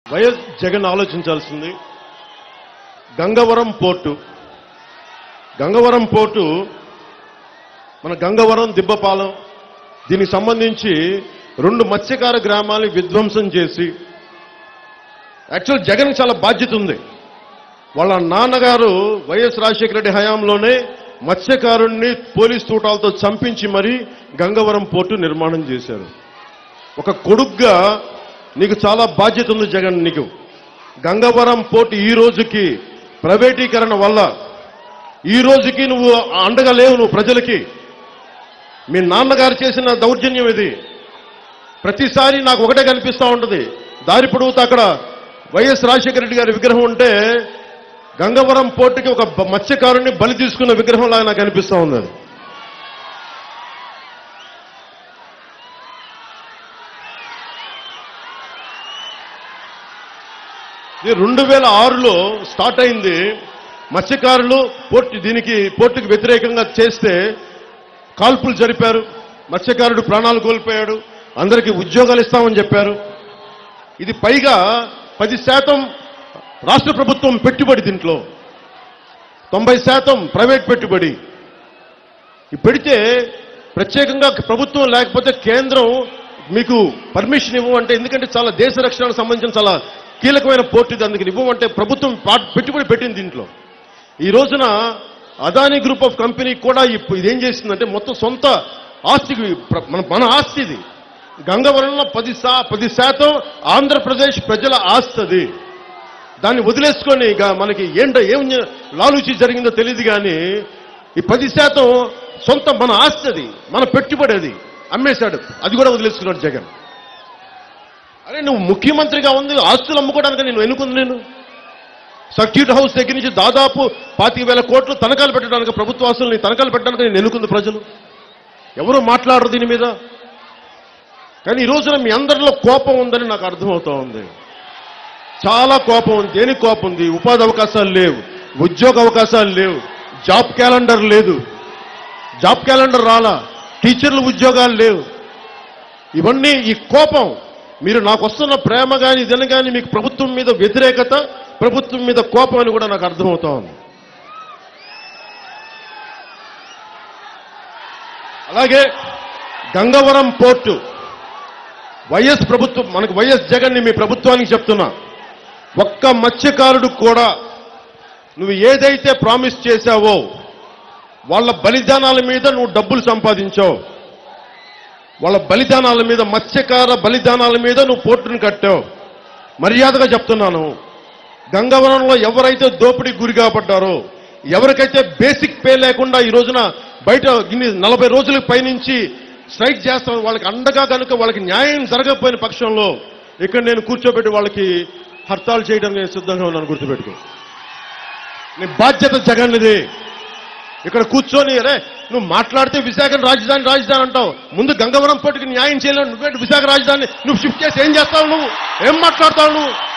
YS Jagan ఆలోచించాల్సింది Gangavaram port Gangavaram port మన గంగవరం దిబ్బపాలెం దీనికి సంబంధించి రెండు మత్స్యకార గ్రామాలని విధ్వంసం చేసి యాక్చువల్ జగన్ చాలా బాధ్యత ఉంది వాళ్ళ నాన్నగారు వైఎస్ రాజశేఖర రెడ్డి హయాంలోనే మత్స్యకారుణ్ణి పోలీస్ తూటాలతో చంపించి మరీ గంగవరం పోర్టు నిర్మాణం చేశారు ఒక కొడుగ్గా నీకు చాలా బాధ్యత ఉంది జగన్ నీకు గంగవరం పోర్టు ఈ రోజుకి ప్రైవేటీకరణ వల్ల ఈ రోజుకి నువ్వు అండగా లేవు నువ్వు ప్రజలకి మీ నాన్నగారు చేసిన దౌర్జన్యం ఇది ప్రతిసారి నాకు ఒకటే కనిపిస్తా ఉంటుంది దారి పొడుగుతా అక్కడ వైఎస్ రాజశేఖర రెడ్డి గారి విగ్రహం ఉంటే గంగవరం పోర్టుకి ఒక బ- మత్స్యకారుని బలి తీసుకున్న విగ్రహం లాగా నాకు అనిపిస్తా ఉంది అది ఇది రెండు వేల ఆరులో స్టార్ట్ అయింది మత్స్యకారులు పోర్టు దీనికి పోర్టుకి వ్యతిరేకంగా చేస్తే కాల్పులు జరిపారు మత్స్యకారుడు ప్రాణాలు కోల్పోయాడు అందరికీ ఉద్యోగాలు ఇస్తామని చెప్పారు ఇది పైగా పది శాతం రాష్ట్ర ప్రభుత్వం పెట్టుబడి దీంట్లో తొంభై శాతం ప్రైవేట్ పెట్టుబడి ఇది పెడితే ప్రత్యేకంగా ప్రభుత్వం లేకపోతే కేంద్రం మీకు పర్మిషన్ ఇవ్వమంటే ఎందుకంటే చాలా దేశ రక్షణకు సంబంధించిన చాలా కీలకమైన పోర్టు ఇది అందుకని ఇవ్వమంటే ప్రభుత్వం పా- పెట్టుబడి పెట్టింది దీంట్లో ఈ రోజున అదానీ గ్రూప్ ఆఫ్ కంపెనీ కూడా ఇప్పు- ఇదేం చేసిందంటే మొత్తం సొంత ఆస్తికి ప్ర- మన మన ఆస్తి ఇది గంగవరంలో పది శా పది శాతం ఆంధ్రప్రదేశ్ ప్రజల ఆస్తి అది దాన్ని వదిలేసుకొని ఇక మనకి ఏంటో ఏం జ- లాలూచి జరిగిందో తెలియదు కానీ ఈ పది శాతం సొంత మన ఆస్తి అది మన పెట్టుబడి అది అమ్మేశాడు అది కూడా వదిలేసుకున్నాడు జగన్ అరే నువ్వు ముఖ్యమంత్రిగా ఉంది ఆస్తులు అమ్ముకోవడానికి నేను ఎన్నుకుంది నేను సర్క్యూట్ హౌస్ దగ్గర నుంచి దాదాపు పాతిక వేల కోట్లు తనఖాలు పెట్టడానికి ప్రభుత్వ ఆస్తుల్ని తనఖాలు పెట్టడానికి నేను ఎన్నుకుంది ప్రజలు ఎవరు మాట్లాడరు దీని మీద కానీ ఈ రోజున మీ అందరిలో కోపం ఉందని నాకు అర్థమవుతా ఉంది చాలా కోపం ఉంది దేనికి కోపం ఉంది ఉపాధి అవకాశాలు లేవు ఉద్యోగ అవకాశాలు లేవు జాబ్ క్యాలెండర్ లేదు జాబ్ క్యాలెండర్ రాలా టీచర్లు ఉద్యోగాలు లేవు ఇవన్నీ ఈ కోపం మీరు నాకు వస్తున్న ప్రేమ కానీ ఇదని కానీ మీకు ప్రభుత్వం మీద వ్యతిరేకత ప్రభుత్వం మీద కోపం అని కూడా నాకు అర్థమవుతా ఉంది అలాగే గంగవరం పోర్టు వైఎస్ ప్రభుత్వం మనకు వైఎస్ జగన్ ని మీ ప్రభుత్వానికి చెప్తున్నా ఒక్క మత్స్యకారుడు కూడా నువ్వు ఏదైతే ప్రామిస్ చేశావో వాళ్ళ బలిదానాల మీద నువ్వు డబ్బులు సంపాదించావు వాళ్ళ బలిదానాల మీద మత్స్యకార బలిదానాల మీద నువ్వు పోర్టును కట్టావు మర్యాదగా చెప్తున్నాను గంగవరంలో ఎవరైతే దోపిడీకి గురి కాబడ్డారో ఎవరికైతే బేసిక్ పే లేకుండా ఈ రోజున బయట ఇన్ని నలభై రోజుల పైనుంచి స్ట్రైక్ చేస్తాం వాళ్ళకి అండగా కనుక వాళ్ళకి న్యాయం జరగకపోయిన పక్షంలో ఇక్కడ నేను కూర్చోబెట్టి వాళ్ళకి హర్తాలు చేయడానికి నేను సిద్ధంగా ఉన్నాను గుర్తుపెట్టుకో నీ బాధ్యత జగన్ది ఇక్కడ కూర్చొని అరే నువ్వు మాట్లాడితే విశాఖ రాజధాని రాజధాని అంటావు ముందు గంగవరం పోటీకి న్యాయం చేయలేవు నువ్వేంటి విశాఖ రాజధాని నువ్వు షిఫ్ట్ చేసి ఏం చేస్తావు నువ్వు ఏం మాట్లాడతావు నువ్వు